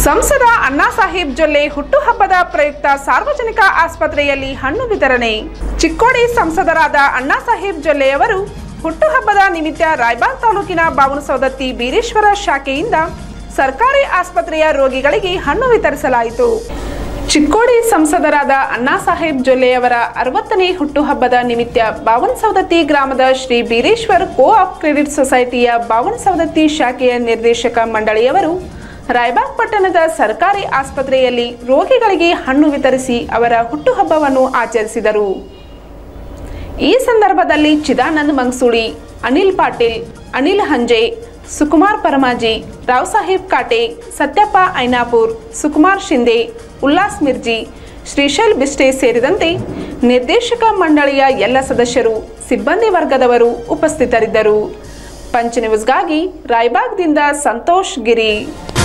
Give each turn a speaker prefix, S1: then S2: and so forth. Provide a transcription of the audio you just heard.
S1: ಸಂಸದ ಅಣ್ಣಾ ಸಾಹೇಬ್ ಜೊಲ್ಲೆ ಹುಟ್ಟುಹಬ್ಬದ ಪ್ರಯುಕ್ತ ಸಾರ್ವಜನಿಕ ಆಸ್ಪತ್ರೆಯಲ್ಲಿ ಹಣ್ಣು ವಿತರಣೆ ಚಿಕ್ಕೋಡಿ ಸಂಸದರಾದ ಅಣ್ಣಾ ಸಾಹೇಬ್ ಜೊಲ್ಲೆಯವರು ಹುಟ್ಟುಹಬ್ಬದ ನಿಮಿತ್ತ ರಾಯಬಾಗ್ ತಾಲೂಕಿನ ಬಾವನಸೌದತ್ತಿ ಬೀರೇಶ್ವರ ಶಾಖೆಯಿಂದ ಸರ್ಕಾರಿ ಆಸ್ಪತ್ರೆಯ ರೋಗಿಗಳಿಗೆ ಹಣ್ಣು ವಿತರಿಸಲಾಯಿತು ಚಿಕ್ಕೋಡಿ ಸಂಸದರಾದ ಅಣ್ಣಾ ಸಾಹೇಬ್ ಜೊಲ್ಲೆಯವರ ಅರವತ್ತನೇ ಹುಟ್ಟುಹಬ್ಬದ ನಿಮಿತ್ತ ಬಾವನಸೌದತ್ತಿ ಗ್ರಾಮದ Shri Beereshwar co op credit ಸೊಸೈಟಿಯ ಬಾವನಸೌದತ್ತಿ ಶಾಖೆಯ ನಿರ್ದೇಶಕ ಮಂಡಳಿಯವರು ರಾಯಬಾಗ್ ಪಟ್ಟಣದ ಸರ್ಕಾರಿ ಆಸ್ಪತ್ರೆಯಲ್ಲಿ ರೋಗಿಗಳಿಗೆ ಹಣ್ಣು ವಿತರಿಸಿ ಅವರ ಹುಟ್ಟುಹಬ್ಬವನ್ನು ಆಚರಿಸಿದರು ಈ ಸಂದರ್ಭದಲ್ಲಿ ಚಿದಾನಂದ್ ಮಂಗ್ಸೂಳಿ ಅನಿಲ್ ಪಾಟೀಲ್ ಅನಿಲ್ ಹಂಜೆ ಸುಕುಮಾರ್ ಪರಮಾಜಿ ರಾವ್ ಸಾಹೇಬ್ ಕಾಟೆ ಸತ್ಯಪ್ಪ ಐನಾಪುರ್ ಸುಕುಮಾರ್ ಶಿಂದೆ ಉಲ್ಲಾಸ್ ಮಿರ್ಜಿ ಶ್ರೀಶೈಲ್ ಬಿಸ್ಟೆ ಸೇರಿದಂತೆ ನಿರ್ದೇಶಕ ಮಂಡಳಿಯ ಎಲ್ಲ ಸದಸ್ಯರು ಸಿಬ್ಬಂದಿ ವರ್ಗದವರು ಉಪಸ್ಥಿತರಿದ್ದರು ಪಂಚ್ ನ್ಯೂಸ್ಗಾಗಿ ರಾಯಬಾಗ್ದಿಂದ ಸಂತೋಷ್ ಗಿರಿ